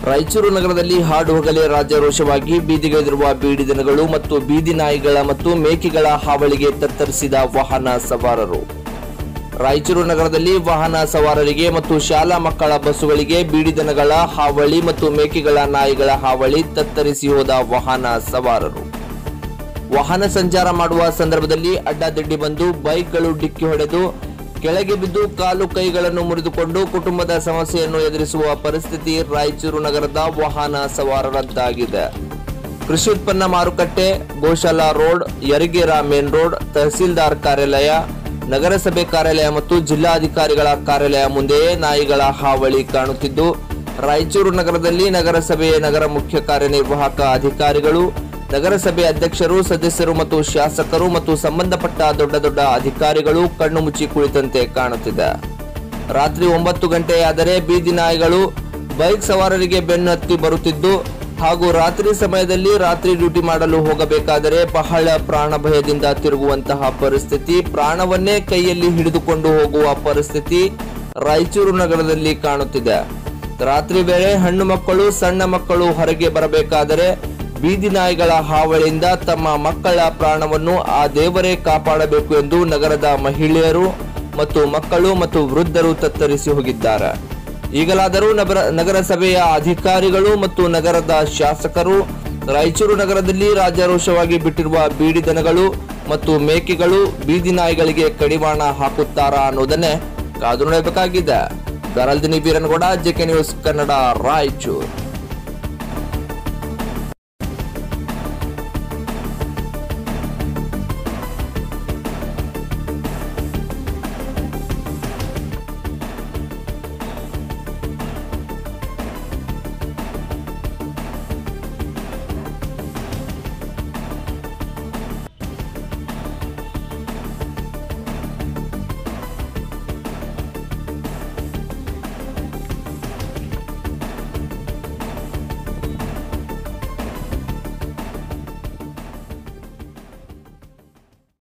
ರಾಯಚೂರು ನಗರದಲ್ಲಿ ಹಾಡು ಹಗಲೇ ರಾಜ್ಯಾರೋಷವಾಗಿ ಬೀದಿಗಿಳಿದಿರುವ ಬೀಡಿ ದನಗಳು ಮತ್ತು ಬೀದಿ ನಾಯಿಗಳ ಮತ್ತು ಮೇಕೆಗಳ ಹಾವಳಿಗೆ ತತ್ತರಿಸಿದ ವಾಹನ ಸವಾರರು ರಾಯಚೂರು ನಗರದಲ್ಲಿ ವಾಹನ ಸವಾರರಿಗೆ ಮತ್ತು ಶಾಲಾ ಮಕ್ಕಳ ಬಸ್ಸುಗಳಿಗೆ ಬೀಡಿ ದನಗಳ ಹಾವಳಿ ಮತ್ತು ಮೇಕೆಗಳ ನಾಯಿಗಳ ಹಾವಳಿ ತತ್ತರಿಸಿ ಹೋದ ವಾಹನ ಸವಾರರು ವಾಹನ ಸಂಚಾರ ಮಾಡುವ ಸಂದರ್ಭದಲ್ಲಿ ಅಡ್ಡಾದಿಡ್ಡಿ ಬಂದು ಬೈಕ್ಗಳು ಡಿಕ್ಕಿ ಹೊಡೆದು ಕೆಳಗೆ ಬಿದ್ದು ಕಾಲು ಕೈಗಳನ್ನು ಮುರಿದುಕೊಂಡು ಕುಟುಂಬದ ಸಮಸ್ಯೆಯನ್ನು ಎದುರಿಸುವ ಪರಿಸ್ಥಿತಿ ರಾಯಚೂರು ನಗರದ ವಾಹನ ಸವಾರರಂತಾಗಿದೆ ಕೃಷಿ ಉತ್ಪನ್ನ ಮಾರುಕಟ್ಟೆ Goshala road Yaragera main road ತಹಸೀಲ್ದಾರ್ ಕಾರ್ಯಾಲಯ ನಗರಸಭೆ ಕಾರ್ಯಾಲಯ ಮತ್ತು ಜಿಲ್ಲಾಧಿಕಾರಿಗಳ ಕಾರ್ಯಾಲಯ ಮುಂದೆಯೇ ನಾಯಿಗಳ ಹಾವಳಿ ಕಾಣುತ್ತಿದ್ದು ರಾಯಚೂರು ನಗರದಲ್ಲಿ ನಗರಸಭೆಯ ನಗರ ಮುಖ್ಯ ಕಾರ್ಯನಿರ್ವಾಹಕ ಅಧಿಕಾರಿಗಳು ನಗರಸಭೆ ಅಧ್ಯಕ್ಷರು ಸದಸ್ಯರು ಮತ್ತು ಶಾಸಕರು ಮತ್ತು ಸಂಬಂಧಪಟ್ಟ ದೊಡ್ಡ ದೊಡ್ಡ ಅಧಿಕಾರಿಗಳು ಕಣ್ಣು ಮುಚ್ಚಿ ಕುಳಿತಂತೆ ಕಾಣುತ್ತಿದೆ ರಾತ್ರಿ ಒಂಬತ್ತು ಗಂಟೆಯಾದರೆ ಬೀದಿ ನಾಯಿಗಳು ಬೈಕ್ ಸವಾರರಿಗೆ ಬೆನ್ನು ಹತ್ತಿ ಬರುತ್ತಿದ್ದು ಹಾಗೂ ರಾತ್ರಿ ಸಮಯದಲ್ಲಿ ರಾತ್ರಿ ಡ್ಯೂಟಿ ಮಾಡಲು ಹೋಗಬೇಕಾದರೆ ಬಹಳ ಪ್ರಾಣ ಭಯದಿಂದ ತಿರುಗುವಂತಹ ಪರಿಸ್ಥಿತಿ ಪ್ರಾಣವನ್ನೇ ಕೈಯಲ್ಲಿ ಹಿಡಿದುಕೊಂಡು ಹೋಗುವ ಪರಿಸ್ಥಿತಿ ರಾಯಚೂರು ನಗರದಲ್ಲಿ ಕಾಣುತ್ತಿದೆ ರಾತ್ರಿ ವೇಳೆ ಹಣ್ಣು ಮಕ್ಕಳು ಸಣ್ಣ ಮಕ್ಕಳು ಹೊರಗೆ ಬರಬೇಕಾದರೆ ಬೀದಿ ನಾಯಿಗಳ ಹಾವಳಿಯಿಂದ ತಮ್ಮ ಮಕ್ಕಳ ಪ್ರಾಣವನ್ನು ಆ ದೇವರೇ ಕಾಪಾಡಬೇಕು ಎಂದು ನಗರದ ಮಹಿಳೆಯರು ಮತ್ತು ಮಕ್ಕಳು ಮತ್ತು ವೃದ್ಧರು ತತ್ತರಿಸಿ ಹೋಗಿದ್ದಾರೆ ಈಗಲಾದರೂ ನಗರ ನಗರಸಭೆಯ ಅಧಿಕಾರಿಗಳು ಮತ್ತು ನಗರದ ಶಾಸಕರು ರಾಯಚೂರು ನಗರದಲ್ಲಿ ರಾಜ್ಯಾರೋಷವಾಗಿ ಬಿಟ್ಟಿರುವ ಬೀಡಿ ದನಗಳು ಮತ್ತು ಮೇಕೆಗಳು ಬೀದಿ ನಾಯಿಗಳಿಗೆ ಕಡಿವಾಣ ಹಾಕುತ್ತಾರಾ ಅನ್ನೋದನ್ನೇ ಕಾದು ನೋಡಬೇಕಾಗಿದೆ ಗರಲ್ದಿನಿ ಬೀರನಗೌಡ ಜೆಕೆ ನ್ಯೂಸ್ ಕನ್ನಡ ರಾಯಚೂರು